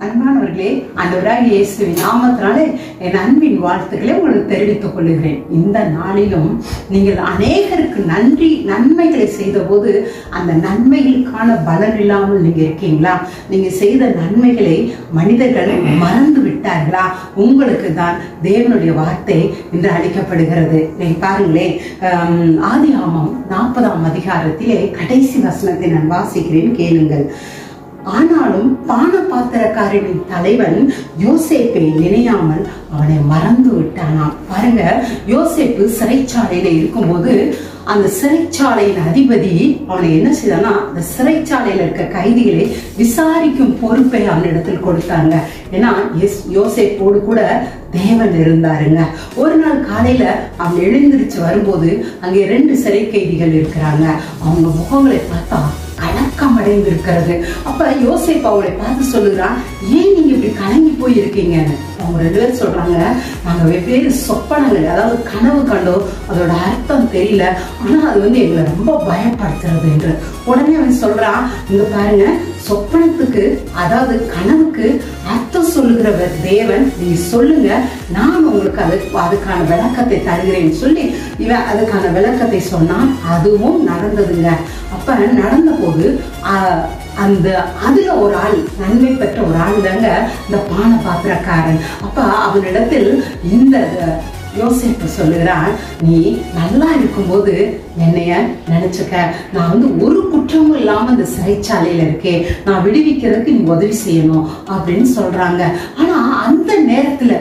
அன்பானவர்களே ஆண்டவராக இயேசுவின் நாமத்தினாலே என் அன்பின் வாழ்த்துக்களை உங்களுக்கு தெரிவித்துக் கொள்கிறேன் இந்த நாளிலும் நீங்கள் அநேகருக்கு நன்றி நன்மைகளை செய்தபோது அந்த நன்மைகளுக்கான பலன் இல்லாமல் நீங்க இருக்கீங்களா நீங்க செய்த நன்மைகளை மனிதர்கள் மறந்து விட்டார்களா உங்களுக்கு தான் தேவனுடைய வார்த்தை இன்று அளிக்கப்படுகிறது நீங்க பாருங்களேன் ஆம், ஆதியாமம் நாற்பதாம் அதிகாரத்திலே கடைசி வசனத்தை நான் வாசிக்கிறேன் கேளுங்கள் ஆனாலும் பான பாத்திரக்காரனின் தலைவன் யோசேப்பை நினையாமல் அவனை மறந்து விட்டானாம் பாருங்க யோசேப்பு சிறைச்சாலையில இருக்கும்போது அந்த சிறைச்சாலையின் அதிபதி அவனை என்ன செய்தானா அந்த சிறைச்சாலையில இருக்க கைதிகளை விசாரிக்கும் பொறுப்பை அவனிடத்தில் கொடுத்தாங்க ஏன்னா எஸ் யோசேப்போடு கூட தேவன் இருந்தாருங்க ஒரு நாள் காலையில அவன் எழுந்திருச்சு வரும்போது அங்கே ரெண்டு சிறை கைதிகள் இருக்கிறாங்க அவங்க முகங்களை பார்த்தா கலக்கம் அடைந்து இருக்கிறது அப்ப யோசேப்பு அவங்களை பார்த்து சொல்லுகிறான் ஏன் நீங்க இப்படி கலங்கி போய் இருக்கீங்கன்னு அவங்க ரெண்டு பேரும் சொல்றாங்க நாங்க வெவ்வேறு சொப்பனங்கள் அதாவது கனவு கண்டோம் அதோட அர்த்தம் தெரியல ஆனா அது வந்து எங்களை ரொம்ப பயப்படுத்துறது என்று உடனே அவன் சொல்றான் இங்க பாருங்க சொப்பனத்துக்கு அதாவது கனவுக்கு அர்த்தம் சொல்லுகிறவர் தேவன் நீங்க சொல்லுங்க நான் உங்களுக்கு அது அதுக்கான விளக்கத்தை தருகிறேன் சொல்லி இவன் அதுக்கான விளக்கத்தை சொன்னான் அதுவும் நடந்ததுங்க அப்ப நடந்த போது ஆஹ், அந்த அதுல ஒரு ஆள் நன்மை பெற்ற ஒரு ஆள் தாங்க இந்த பான பாத்திரக்காரன் அப்ப அவனிடத்தில் இந்த யோசிப்பு சொல்லுகிறான் நீ நல்லா இருக்கும்போது என்னைய நினைச்சுக்க நான் வந்து ஒரு குற்றமும் இல்லாம இந்த சிறைச்சாலையில இருக்கேன் நான் விடுவிக்கிறதுக்கு நீ உதவி செய்யணும் அப்படின்னு சொல்றாங்க ஆனா அந்த நேரத்துல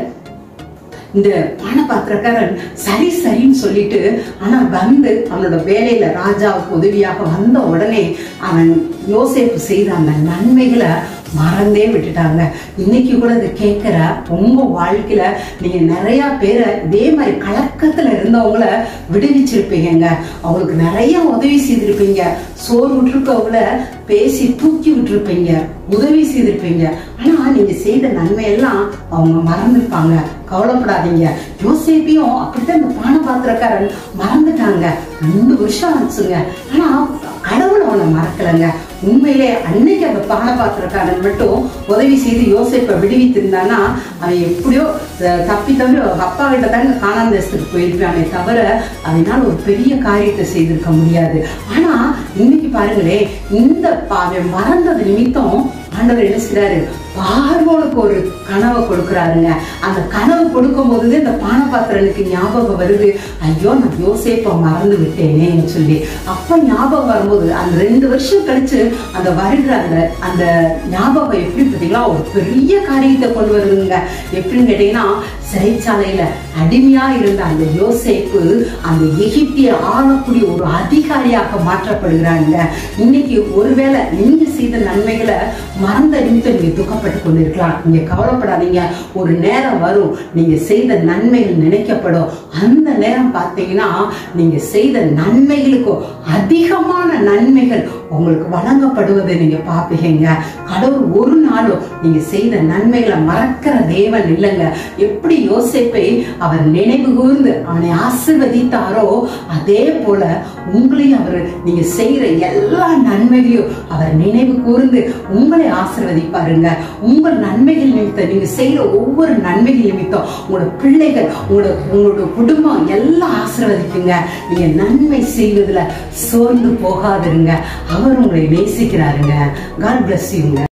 இந்த பானபாத்திரக்காரன் சரி சரின்னு சொல்லிட்டு ஆனா வந்து அவனோட வேலையில ராஜாவுக்கு உதவியாக வந்த உடனே அவன் யோசேப்பு செய்த அந்த நன்மைகளை மறந்தே விட்டுட்டாங்க இன்னைக்கு கூட இதை கேட்கிற உங்க வாழ்க்கையில நீங்க நிறைய பேரை இதே மாதிரி கலக்கத்துல இருந்தவங்கள விடுவிச்சிருப்பீங்க அவங்களுக்கு நிறைய உதவி செய்திருப்பீங்க சோறு விட்டுருக்கவங்கள பேசி தூக்கி விட்டுருப்பீங்க உதவி செய்திருப்பீங்க ஆனா நீங்க செய்த நன்மையெல்லாம் அவங்க மறந்துருப்பாங்க கவலைப்படாதீங்க யோசேப்பையும் அப்படித்தான் இந்த பான பாத்திரக்காரன் மறந்துட்டாங்க ரெண்டு வருஷம் ஆச்சுங்க ஆனா கடவுள் அவனை மறக்கலைங்க உண்மையிலே அன்னைக்கு அந்த பான பாத்திரக்காரன் மட்டும் உதவி செய்து யோசேப்பை விடுவித்திருந்தானா அவன் எப்படியோ அஹ், தப்பி தவிர அவங்க அப்பா கிட்ட தாங்க காணாம தேசத்துக்கு போயிருப்பானே தவிர அவனால் ஒரு பெரிய காரியத்தை செய்திருக்க முடியாது ஆனா இன்னைக்கு பாருங்களேன் இந்த பா- அவன் மறந்தது நிமித்தம் ஆண்டவர் என்ன செய்றாரு பார்வோனுக்கு ஒரு கனவை கொடுக்குறாருங்க அந்த கனவு கொடுக்கும் போது இந்த பானபாத்திரனுக்கு ஞாபகம் வருது ஐயோ நான் யோசேப்பை மறந்து விட்டேனேன்னு சொல்லி அப்ப ஞாபகம் வரும்போது அந்த ரெண்டு வருஷம் கழிச்சு அந்த வருகிற அந்த அந்த ஞாபகம் எப்படி பார்த்தீங்களா ஒரு பெரிய காரியத்தை கொண்டு வருதுங்க எப்படின்னு கேட்டீங்கன்னா சிறைச்சாலையில அடிமையா இருந்த அந்த யோசேப்பு அந்த எகிப்திய ஆளக்கூடிய ஒரு அதிகாரியாக மாற்றப்படுகிறாங்க இன்னைக்கு ஒருவேளை நீங்க செய்த நன்மைகளை மறந்த நிமித்தம் நீங்க துக்கப்பட்டு கொண்டிருக்கலாம் நீங்க கவலைப்படாதீங்க ஒரு நேரம் வரும் நீங்க செய்த நன்மைகள் நினைக்கப்படும் அந்த நேரம் பார்த்தீங்கன்னா நீங்க செய்த நன்மைகளுக்கு அதிகமான நன்மைகள் உங்களுக்கு வழங்கப்படுவதை நீங்க பார்ப்பீங்க கடவுள் ஒரு நாளும் நீங்க செய்த நன்மைகளை மறக்கிற தேவன் இல்லைங்க எப்படி யோசேப்பை அவர் நினைவு கூர்ந்து அவனை ஆசிர்வதித்தாரோ அதே போல உங்களையும் அவர் நீங்க செய்யற எல்லா நன்மைகளையும் அவர் நினைவு கூர்ந்து உங்களை ஆசிர்வதிப்பாருங்க உங்கள் நன்மைகள் நிமித்தம் நீங்க செய்யற ஒவ்வொரு நன்மைகள் நிமித்தம் உங்களோட பிள்ளைகள் உங்களோட உங்களோட குடும்பம் எல்லாம் ஆசிர்வதிக்குங்க நீங்க நன்மை செய்வதுல சோர்ந்து போகாதிருங்க அவர் உங்களை நேசிக்கிறாருங்க காட் பிளஸ் யூங்க